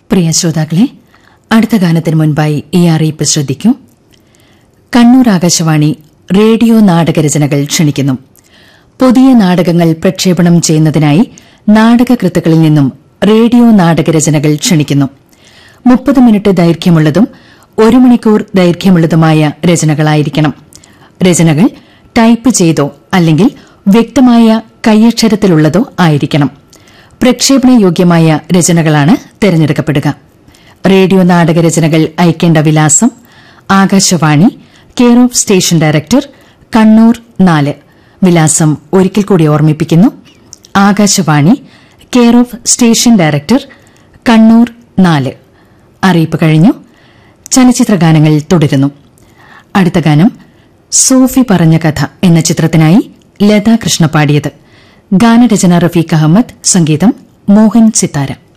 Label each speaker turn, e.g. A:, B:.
A: പ്രിയ ശ്രോതാക്കളെ അടുത്ത ഗാനത്തിന് മുൻപായി ഈ അറിയിപ്പ് ശ്രദ്ധിക്കൂ കണ്ണൂർ ആകാശവാണി റേഡിയോ നാടകരചനകൾ ക്ഷണിക്കുന്നു പുതിയ നാടകങ്ങൾ പ്രക്ഷേപണം ചെയ്യുന്നതിനായി നാടകകൃത്തുക്കളിൽ നിന്നും റേഡിയോ നാടകരചനകൾ ക്ഷണിക്കുന്നു മുപ്പത് മിനിറ്റ് ദൈർഘ്യമുള്ളതും ഒരു മണിക്കൂർ ദൈർഘ്യമുള്ളതുമായ രചനകളായിരിക്കണം രചനകൾ ടൈപ്പ് ചെയ്തോ അല്ലെങ്കിൽ വ്യക്തമായ കൈയക്ഷരത്തിലുള്ളതോ ആയിരിക്കണം പ്രക്ഷേപണയോഗ്യമായ രചനകളാണ് തെരഞ്ഞെടുക്കപ്പെടുക റേഡിയോ നാടകരചനകൾ അയക്കേണ്ട വിലാസം Akashvani care of station director Kannur നാല് വിലാസം ഒരിക്കൽ കൂടി ഓർമ്മിപ്പിക്കുന്നു Akashvani care of station director Kannur നാല് അറിയിപ്പ് കഴിഞ്ഞു ചലച്ചിത്ര ഗാനങ്ങൾ തുടരുന്നു അടുത്ത ഗാനം സോഫി പറഞ്ഞ കഥ എന്ന ചിത്രത്തിനായി ലതാ കൃഷ്ണ പാടിയത് ഗാനരചന റഫീഖ് അഹമ്മദ് സംഗീതം മോഹൻ സിത്താര